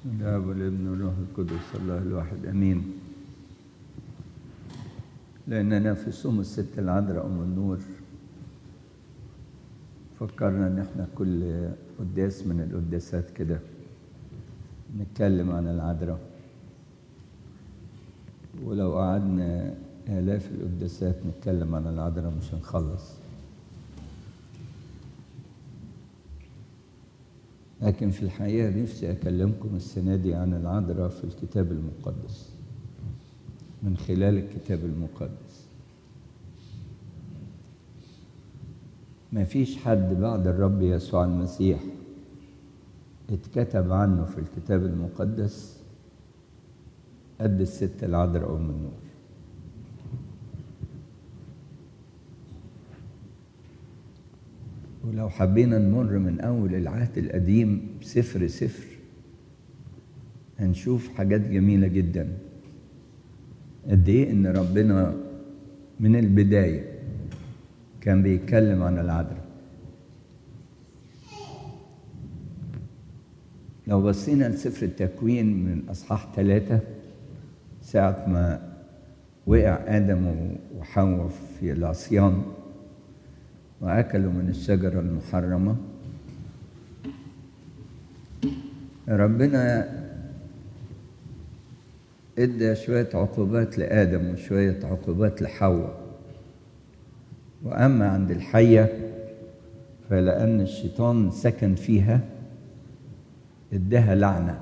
الاب والابن والروح القدس الله الواحد امين لاننا في صوم الست العذراء ام النور فكرنا ان احنا كل قداس من القداسات كده نتكلم عن العذراء ولو قعدنا آلاف القداسات نتكلم عن العذراء مش هنخلص لكن في الحقيقة نفسي أكلمكم السنة دي عن العذراء في الكتاب المقدس من خلال الكتاب المقدس ما فيش حد بعد الرب يسوع المسيح اتكتب عنه في الكتاب المقدس قد الست العذراء أم النور ولو حبينا نمر من أول العهد القديم سفر سفر هنشوف حاجات جميلة جدا قد إيه إن ربنا من البداية كان بيتكلم عن العذراء لو بصينا لسفر التكوين من أصحاح ثلاثة ساعة ما وقع آدم وحواء في العصيان وأكلوا من الشجرة المحرمة ربنا ادى شوية عقوبات لآدم وشوية عقوبات لحواء وأما عند الحية فلأن الشيطان سكن فيها اداها لعنة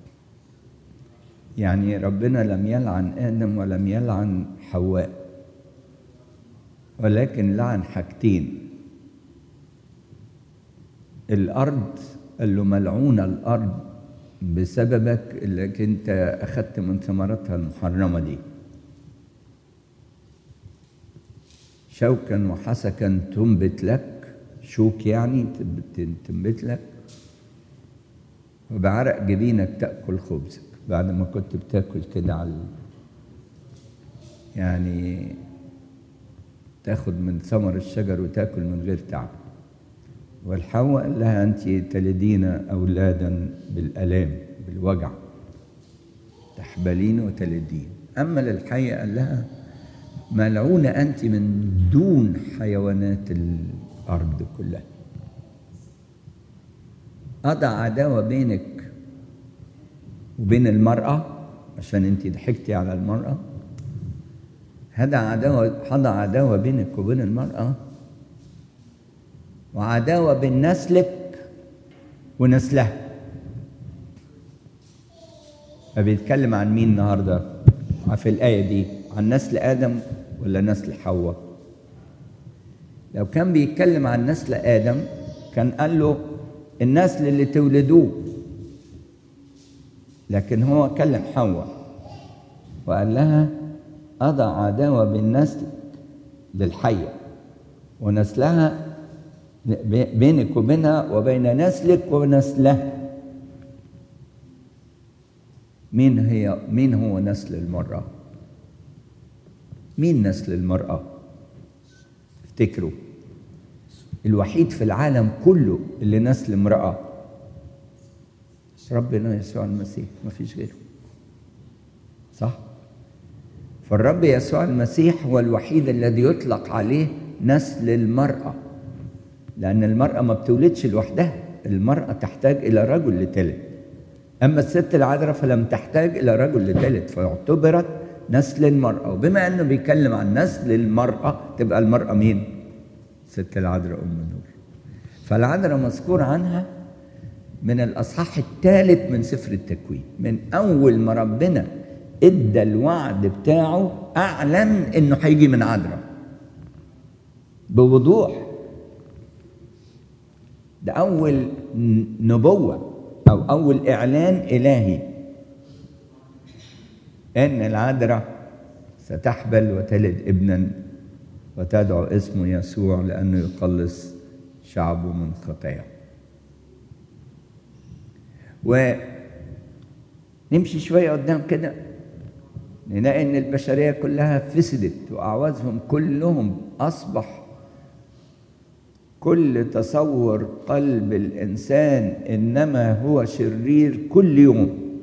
يعني ربنا لم يلعن آدم ولم يلعن حواء ولكن لعن حاجتين الأرض قال له ملعونة الأرض بسببك اللي انت أخذت من ثمرتها المحرمة دي شوكا وحسكا تنبت لك شوك يعني تنبت لك وبعرق جبينك تأكل خبزك بعد ما كنت بتاكل كده على يعني تاخد من ثمر الشجر وتاكل من غير تعب والحواء قال لها انت تلدين اولادا بالالام بالوجع تحبلين وتلدين اما للحية قال لها ملعونة انت من دون حيوانات الارض كلها أضع عداوة بينك وبين المرأة عشان أنت ضحكتي على المرأة هذا عداوة هذا عداوة بينك وبين المرأة وعداوة بين نسلك ونسلها فبيتكلم عن مين النهارده في الآية دي عن نسل آدم ولا نسل حواء لو كان بيتكلم عن نسل آدم كان قال له النسل اللي تولدوه لكن هو كلم حواء وقال لها أضع عداوة بالنسل للحية ونسلها بينك وبينها وبين نسلك ونسلها مين هي مين هو نسل المرأة؟ مين نسل المرأة؟ افتكروا الوحيد في العالم كله اللي نسل امرأة ربنا يسوع المسيح ما فيش غيره صح فالرب يسوع المسيح هو الوحيد الذي يطلق عليه نسل المرأة لأن المرأة ما بتولدش لوحدها المرأة تحتاج إلى رجل لتلد أما الست العذراء فلم تحتاج إلى رجل لتلد فاعتبرت نسل المرأة وبما أنه بيتكلم عن نسل المرأة تبقى المرأة مين؟ ست العذراء أم النور فالعذراء مذكور عنها من الأصحاح الثالث من سفر التكوين من أول ما ربنا ادى الوعد بتاعه أعلن إنه هيجي من عذراء بوضوح ده أول نبوة أو أول إعلان إلهي إن العذراء ستحبل وتلد ابنا وتدعو اسمه يسوع لأنه يخلص شعبه من خطاياه ونمشي شوية قدام كده نلاقي إن البشرية كلها فسدت وأعوازهم كلهم أصبح كل تصور قلب الإنسان إنما هو شرير كل يوم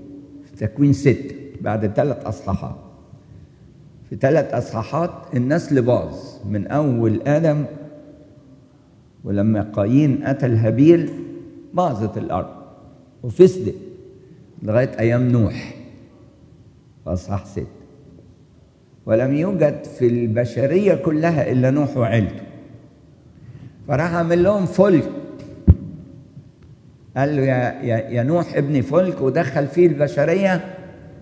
في تكوين ستة بعد ثلاث أصحاحات في ثلاث أصحاحات النسل باظ من أول آدم ولما قايين قتل هابيل باظت الأرض وفسدت لغاية أيام نوح في أصحاح ستة ولم يوجد في البشرية كلها إلا نوح وعيلته فراح عامل لهم فلك قال له يا, يا, يا نوح ابني فلك ودخل فيه البشرية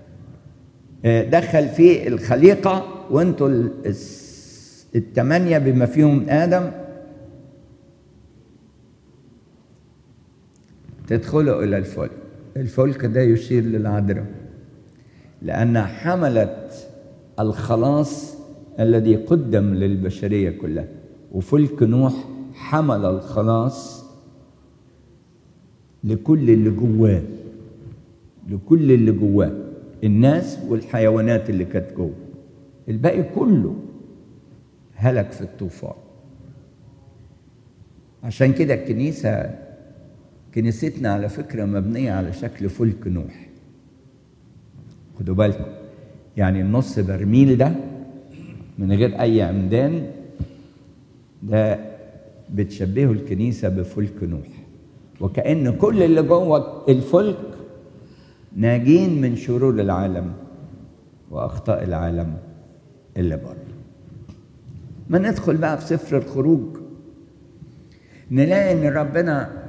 دخل فيه الخليقة وانتوا الثمانية بما فيهم آدم تدخلوا إلى الفلك الفلك ده يشير للعذراء لأنها حملت الخلاص الذي قدم للبشرية كلها وفلك نوح حمل الخلاص لكل اللي جواه لكل اللي جواه الناس والحيوانات اللي كانت جوه الباقي كله هلك في الطوفان عشان كده الكنيسة كنيستنا على فكرة مبنية على شكل فلك نوح خدوا بالكم يعني النص برميل ده من غير أي عمدان ده بتشبهه الكنيسة بفلك نوح وكأن كل اللي جوه الفلك ناجين من شرور العالم وأخطاء العالم اللي بره ما ندخل بقى في سفر الخروج نلاقي ان ربنا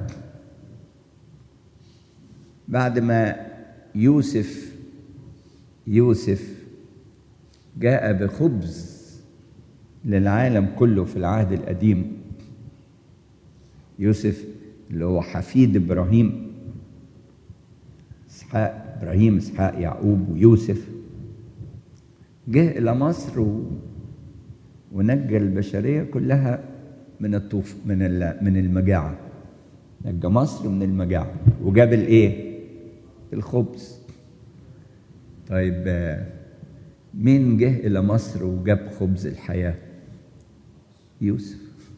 بعد ما يوسف يوسف جاء بخبز للعالم كله في العهد القديم يوسف اللي هو حفيد ابراهيم اسحاق ابراهيم اسحاق يعقوب ويوسف جه الى مصر و... ونجى البشريه كلها من الطوف من ال... من المجاعه نجى مصر من المجاعه وجاب الايه الخبز طيب مين جه الى مصر وجاب خبز الحياه يوسف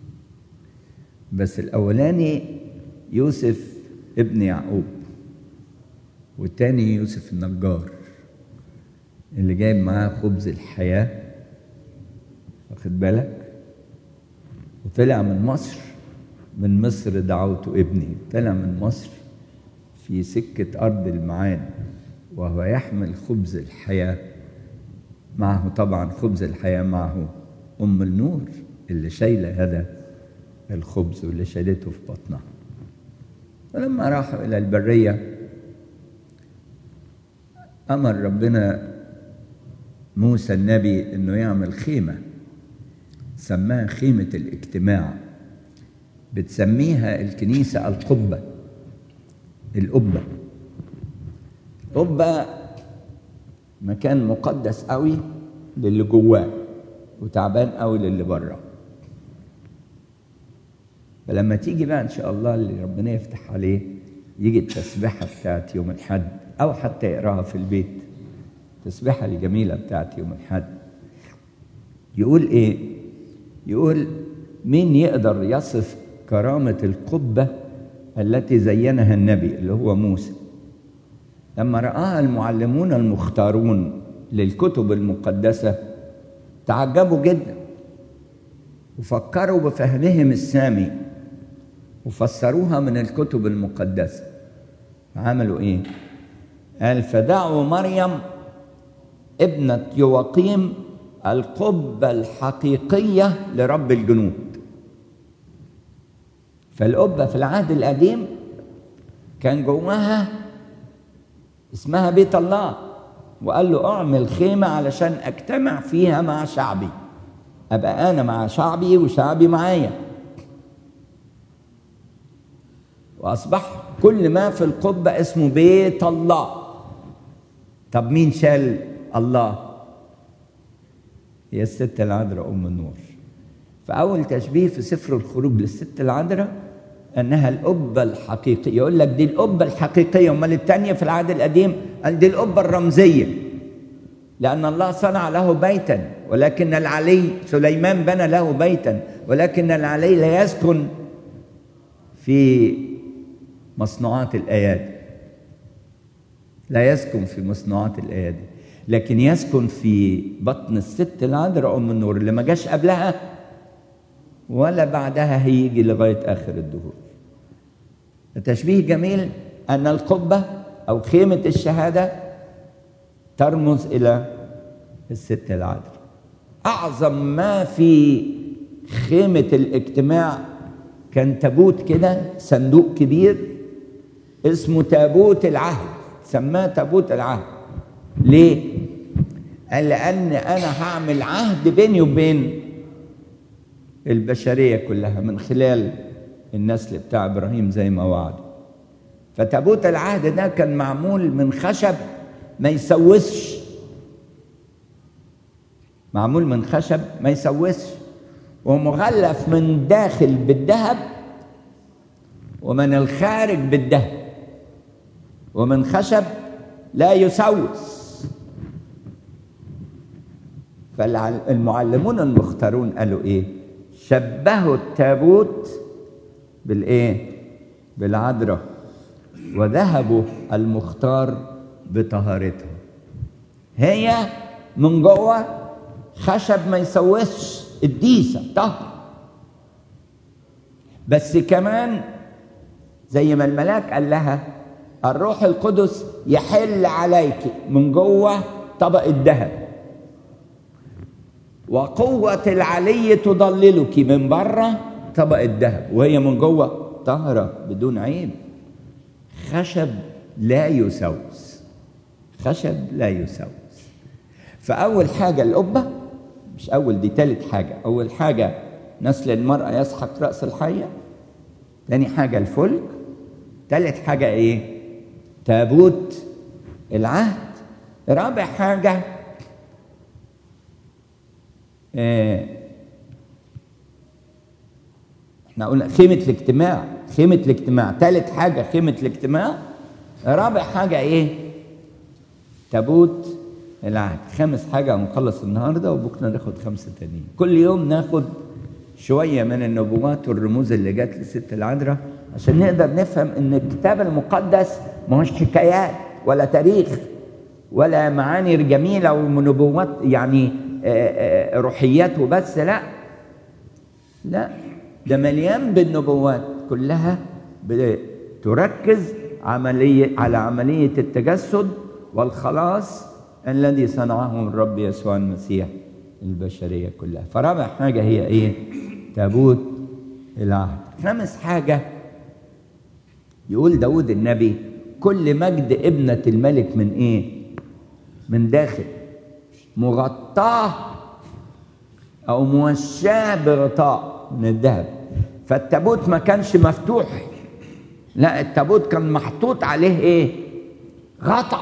بس الاولاني يوسف ابن يعقوب والتاني يوسف النجار اللي جايب معاه خبز الحياة واخد بالك وطلع من مصر من مصر دعوته ابني طلع من مصر في سكة أرض المعاد وهو يحمل خبز الحياة معه طبعا خبز الحياة معه أم النور اللي شايلة هذا الخبز واللي شالته في بطنها فلما راحوا إلى البرية أمر ربنا موسى النبي إنه يعمل خيمة سماها خيمة الاجتماع بتسميها الكنيسة القبة القبة القبة مكان مقدس قوي للي جواه وتعبان قوي للي بره فلما تيجي بقى ان شاء الله اللي ربنا يفتح عليه يجي التسبيحه بتاعت يوم الحد او حتى يقراها في البيت التسبيحه الجميله بتاعت يوم الحد يقول ايه يقول مين يقدر يصف كرامه القبه التي زينها النبي اللي هو موسى لما رآها المعلمون المختارون للكتب المقدسة تعجبوا جدا وفكروا بفهمهم السامي وفسروها من الكتب المقدسة عملوا ايه قال فدعوا مريم ابنة يواقيم القبة الحقيقية لرب الجنود فالقبة في العهد القديم كان جواها اسمها بيت الله وقال له اعمل خيمة علشان اجتمع فيها مع شعبي ابقى انا مع شعبي وشعبي معايا واصبح كل ما في القبة اسمه بيت الله طب مين شال الله هي الست العذراء ام النور فاول تشبيه في سفر الخروج للست العذراء انها القبه الحقيقيه يقول لك دي القبه الحقيقيه امال الثانيه في العهد القديم قال دي القبه الرمزيه لان الله صنع له بيتا ولكن العلي سليمان بنى له بيتا ولكن العلي لا يسكن في مصنوعات الايات لا يسكن في مصنوعات الايادي لكن يسكن في بطن الست العذراء ام النور اللي ما جاش قبلها ولا بعدها هيجي لغايه اخر الدهور تشبيه جميل ان القبه او خيمه الشهاده ترمز الى الست العذراء اعظم ما في خيمه الاجتماع كان تابوت كده صندوق كبير اسمه تابوت العهد سماه تابوت العهد ليه قال لان انا هعمل عهد بيني وبين البشريه كلها من خلال النسل بتاع ابراهيم زي ما وعدوا فتابوت العهد ده كان معمول من خشب ما يسوسش معمول من خشب ما يسوسش ومغلف من داخل بالذهب ومن الخارج بالذهب ومن خشب لا يسوس فالمعلمون المختارون قالوا ايه شبهوا التابوت بالايه بالعذراء وذهبوا المختار بطهارتها هي من جوه خشب ما يسوسش الديسه طهر بس كمان زي ما الملاك قال لها الروح القدس يحل عليك من جوه طبق الذهب وقوة العلي تضللك من بره طبق الذهب وهي من جوه طهرة بدون عيب خشب لا يسوس خشب لا يسوس فأول حاجة القبة مش أول دي تالت حاجة أول حاجة نسل المرأة يسحق رأس الحية تاني حاجة الفلك تالت حاجة إيه تابوت العهد رابع حاجة إيه احنا قلنا خيمة الاجتماع خيمة الاجتماع تالت حاجة خيمة الاجتماع رابع حاجة ايه تابوت العهد خامس حاجة هنخلص النهاردة وبكرة ناخد خمسة تانيين كل يوم ناخد شوية من النبوات والرموز اللي جات لست العذراء عشان نقدر نفهم ان الكتاب المقدس ما هوش حكايات ولا تاريخ ولا معاني جميلة ونبوات يعني روحيات وبس لا لا ده مليان بالنبوات كلها تركز عملية على عملية التجسد والخلاص الذي صنعه الرب يسوع المسيح البشرية كلها فرابع حاجة هي ايه تابوت العهد خامس حاجة يقول داود النبي كل مجد ابنة الملك من ايه من داخل مغطاه او موشاه بغطاء من الذهب فالتابوت ما كانش مفتوح لا التابوت كان محطوط عليه ايه غطا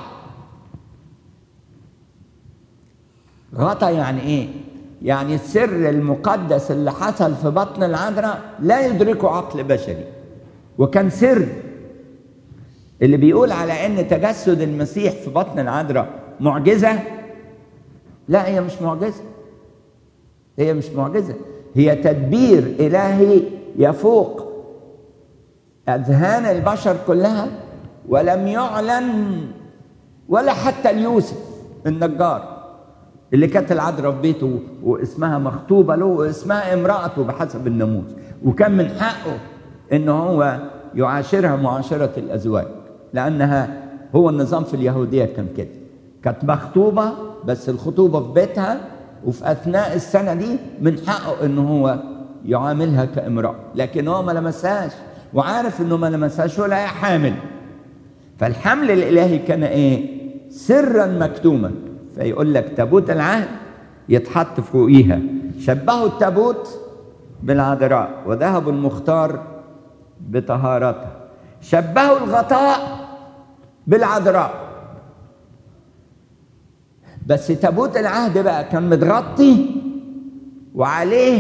غطا يعني ايه يعني السر المقدس اللي حصل في بطن العذراء لا يدركه عقل بشري وكان سر اللي بيقول على ان تجسد المسيح في بطن العذراء معجزه لا هي مش معجزه هي مش معجزه هي تدبير الهي يفوق اذهان البشر كلها ولم يعلن ولا حتى ليوسف النجار اللي كانت العذراء في بيته واسمها مخطوبه له واسمها امراته بحسب الناموس وكان من حقه ان هو يعاشرها معاشره الازواج لانها هو النظام في اليهوديه كان كده كانت مخطوبه بس الخطوبه في بيتها وفي اثناء السنه دي من حقه ان هو يعاملها كامراه لكن هو ما لمسهاش وعارف انه ما لمسهاش ولا هي حامل فالحمل الالهي كان ايه سرا مكتوما فيقول لك تابوت العهد يتحط فوقيها شبهوا التابوت بالعذراء وذهب المختار بطهارتها شبهوا الغطاء بالعذراء بس تابوت العهد بقى كان متغطي وعليه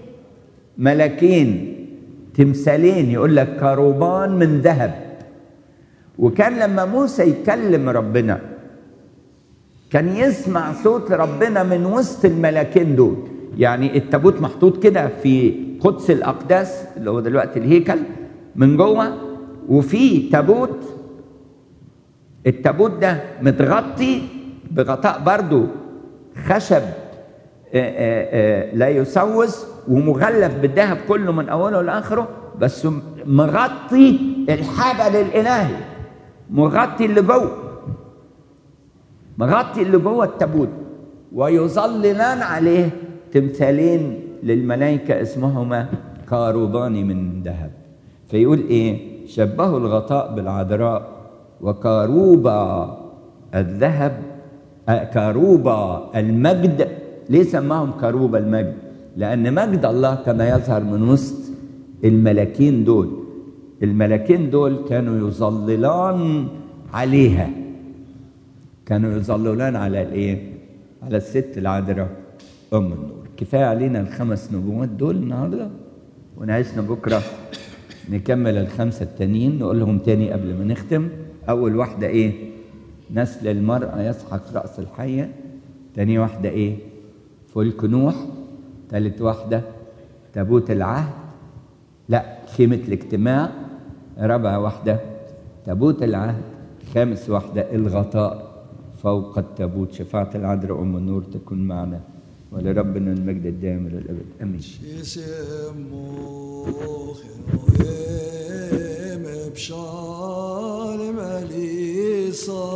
ملكين تمثالين يقول لك كروبان من ذهب وكان لما موسى يكلم ربنا كان يسمع صوت ربنا من وسط الملاكين دول يعني التابوت محطوط كده في قدس الاقداس اللي هو دلوقتي الهيكل من جوه وفي تابوت التابوت ده متغطي بغطاء برضو خشب آه، آه، آه، لا يسوس ومغلف بالذهب كله من اوله لاخره بس مغطي الحبل الالهي مغطي اللي جوه مغطي اللي جوه التابوت ويظللان عليه تمثالين للملائكه اسمهما كاروبان من ذهب فيقول ايه شبهوا الغطاء بالعذراء وكاروبا الذهب آه، كاروبا المجد ليه سماهم كاروبا المجد لان مجد الله كان يظهر من وسط الملاكين دول الملاكين دول كانوا يظللان عليها كانوا يظللان على الايه على الست العذراء ام النور كفايه علينا الخمس نبوات دول النهارده ونعيشنا بكره نكمل الخمسه التانيين نقولهم تاني قبل ما نختم اول واحده ايه نسل المراه يسحق راس الحيه تاني واحده ايه فلك نوح تالت واحده تابوت العهد لا خيمه الاجتماع رابع واحده تابوت العهد خامس واحده الغطاء فوق التابوت شفاعة العذراء أم النور تكون معنا ولربنا المجد الدائم إلى الأبد آمين يسموهم بشار ملي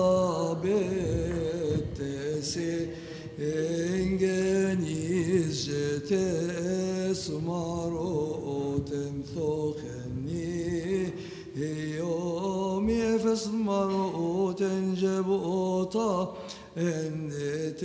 صابت سنجنيز تسمروت ثخني يوم يفس مروت جبوتا انت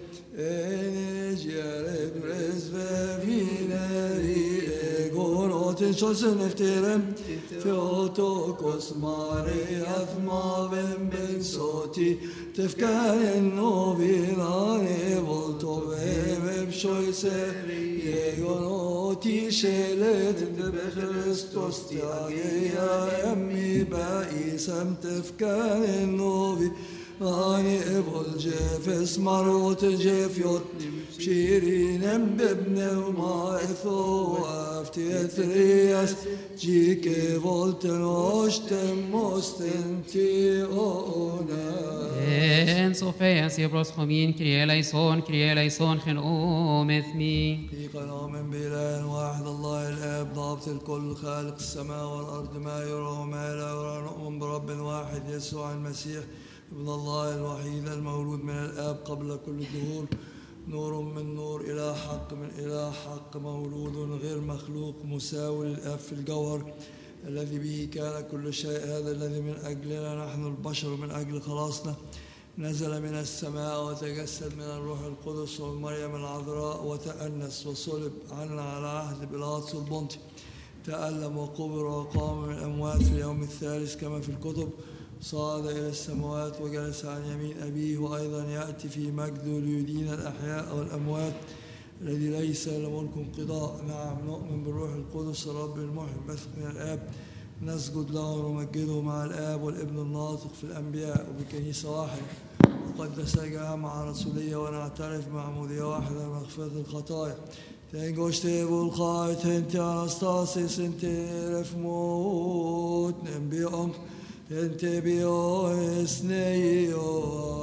انجرب رزف فيناري قولوت شوسن افترم ثيوتوكوس ماري اثما بن بن صوتي تفكر انه بيراني بولتو بشويسه يقولوتي شلت بخريستوس تياجي يا امي بائسم تفكر انه بيراني ابل جيفس مروت جيفيوت شيرين بابن وما اثو افتي ثرياس جيك فولتن وشتم مستنتي اونا En Sofeas Ebros Homin, Kyrie eleison, Kyrie eleison, Chen Om Ethmi. في قناة من بإله واحد الله الآب ضابط الكل خالق السماء والأرض ما يرى وما لا يرى نؤمن برب واحد يسوع المسيح ابن الله الوحيد المولود من الآب قبل كل الدهور نور من نور إلى حق من إلى حق مولود غير مخلوق مساوي للآب في الجوهر الذي به كان كل شيء هذا الذي من أجلنا نحن البشر من أجل خلاصنا نزل من السماء وتجسد من الروح القدس ومريم العذراء وتأنس وصلب عنا على عهد بيلاطس البنطي تألم وقبر وقام من الأموات في اليوم الثالث كما في الكتب صعد إلى السماوات وجلس عن يمين أبيه وأيضا يأتي في مجد ليدين الأحياء والأموات الذي ليس له ملك انقضاء نعم نؤمن بالروح القدس الرب المحيي البث من الآب نسجد له ونمجده مع الآب والابن الناطق في الأنبياء وبكنيسة واحدة مقدسة جامعة رسولية ونعترف معمودية واحدة مغفرة الخطايا تنجوشتي بالخايت انت انستاسيس انت رفموت نبيهم انت بيو اسنيو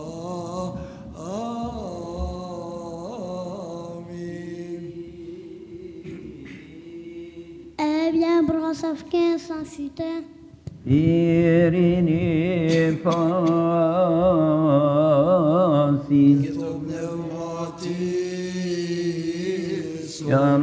آمين Eh bien, Brasov 15, sans fuite. إيريني فاسي كتب نوماتي يا